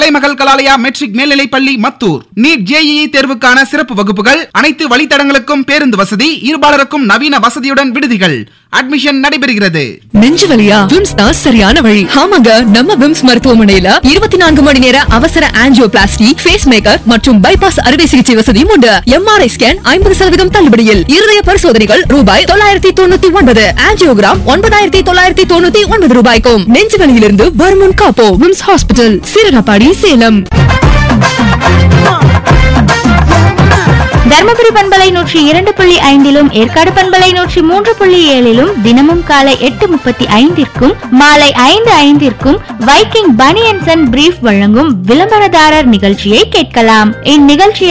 கலைமகள் Kalalaya matric மேல்நிலைப் பள்ளி Mathur NEET JEE தேர்வுக்கான சிறப்பு வகுப்புகள் அனைத்து வழித்தடங்களுக்கும் பேருந்து வசதி இருபாலருக்கும் நவீன வசதியுடன் விடுதிகள் அட்மிஷன் நடைபெறுகிறது நெஞ்சு வலியா விம்ஸ் தான் சரியான வழி ஆமாங்க நம்ம விம்ஸ் மருத்துவமனையில இருபத்தி நான்கு மணி நேர அவசர ஆஞ்சியோபிளாஸ்டி ஃபேஸ் மேக்கர் மற்றும் பைபாஸ் அறுவை சிகிச்சை வசதியும் உண்டு எம்ஆர்ஐ ஸ்கேன் ஐம்பது சதவீதம் தள்ளுபடியில் இருதய பரிசோதனைகள் ரூபாய் தொள்ளாயிரத்தி தொண்ணூத்தி ஒன்பது ஆஞ்சியோகிராம் ஒன்பதாயிரத்தி தொள்ளாயிரத்தி தொண்ணூத்தி ஒன்பது ரூபாய்க்கும் நெஞ்சு வலியிலிருந்து வருமுன் காப்போ விம்ஸ் ஹாஸ்பிட்டல் சீரகப்பாடி சேலம் தர்மபுரி பண்பலை நூற்றி இரண்டு புள்ளி ஐந்திலும் ஏற்காடு பண்பலை நூற்றி மூன்று புள்ளி ஏழிலும் தினமும் காலை எட்டு முப்பத்தி ஐந்திற்கும் மாலை ஐந்து ஐந்திற்கும் வைக்கிங் பனியன்சன் அண்ட் பிரீஃப் வழங்கும் விளம்பரதாரர் நிகழ்ச்சியை கேட்கலாம் இந்நிகழ்ச்சியை